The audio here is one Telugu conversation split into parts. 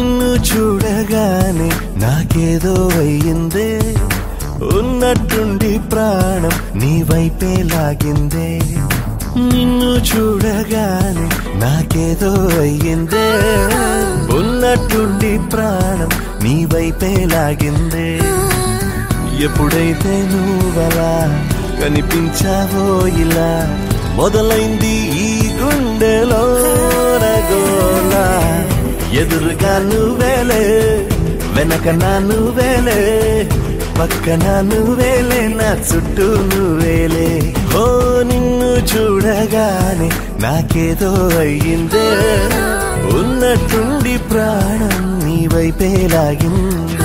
నిన్ను చూడగానే నాకేదో అయ్యిందే ఉన్నట్టుండి ప్రాణం నీ వైపే లాగిందే నిన్ను చూడగానే నాకేదో అయ్యిందే ఉన్నట్టుండి ప్రాణం నీ వైపే లాగిందే ఎప్పుడైతే నువ్వలా కనిపించావో ఇలా మొదలైంది ఈ గుండెలో రగోలా ఎదురుగా నువ్వేలే వెనక నా నువ్వేలే పక్కన నువ్వేలే నా చుట్టూ నువ్వేలే ఓ నిన్ను చూడగానే నాకేదో అయ్యిందే ఉన్నట్టుండి ప్రాణం నీ వైపే లాగిందే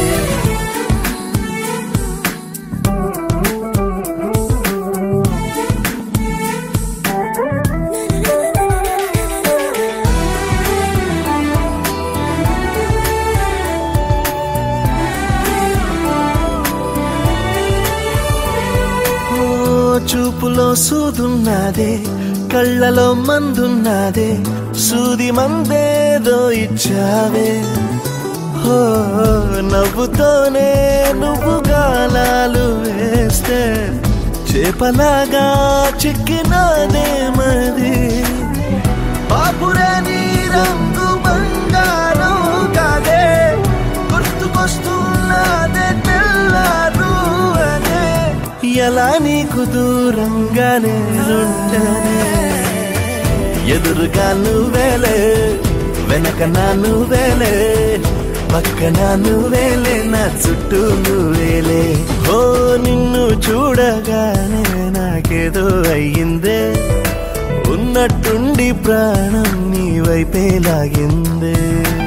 ఓ చూపులో సూదున్నదే కళ్ళలో మందున్నదే సూది మందేదో ఇచ్చావే ఓ నవ్వుతోనే నువ్వు గాలాలు వేస్తే చేపలాగా చిక్కినాదే మది బాపురే నీ రంగు బంగారం కాదే గుర్తుకొస్తున్నదే తెల్లారు అనే ఎలా నీకు దూరంగానే ఉండనే ఎదురుగా నువ్వేలే వెనక నా నువ్వేలే పక్కన నువ్వేలే నా చుట్టూ నువ్వేలే ఓ నిన్ను చూడగానే నాకేదో అయ్యిందే ఉన్నట్టుండి ప్రాణం నీ వైపే లాగిందే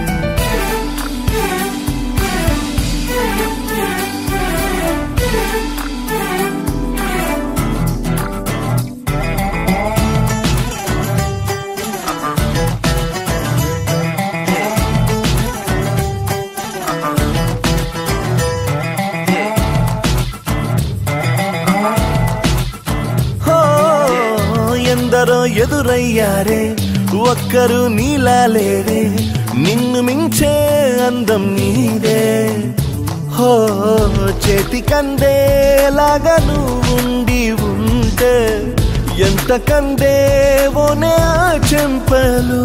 హో ఎందరో ఎదురయ్యారే ఒక్కరు నీలా లేరే నిన్ను మించే అందం నీదే హో చేతి కందేలాగా నువ్వుండి ఉంటే ఎంత కందేవోనే ఆ చెంపలు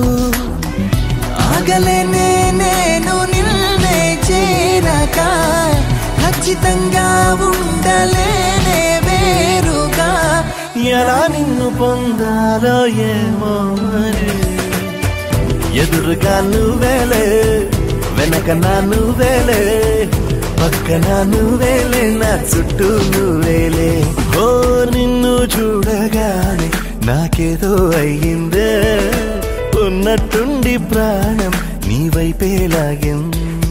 ఆగలేనే నేను నిన్నే చేరక ఖచ్చితంగా ఉండలేనే వేరుగా ఎలా నిన్ను పొందాలో ఏమో మరి ఎదురుగా నువ్వేలే వెనక నా నువ్వేలే పక్కన నువ్వేలే నా చుట్టూ నువ్వేలే ఓ నిన్ను చూడగానే నాకేదో అయ్యిందే ఉన్నట్టుండి ప్రాణం నీ వైపే లాగింది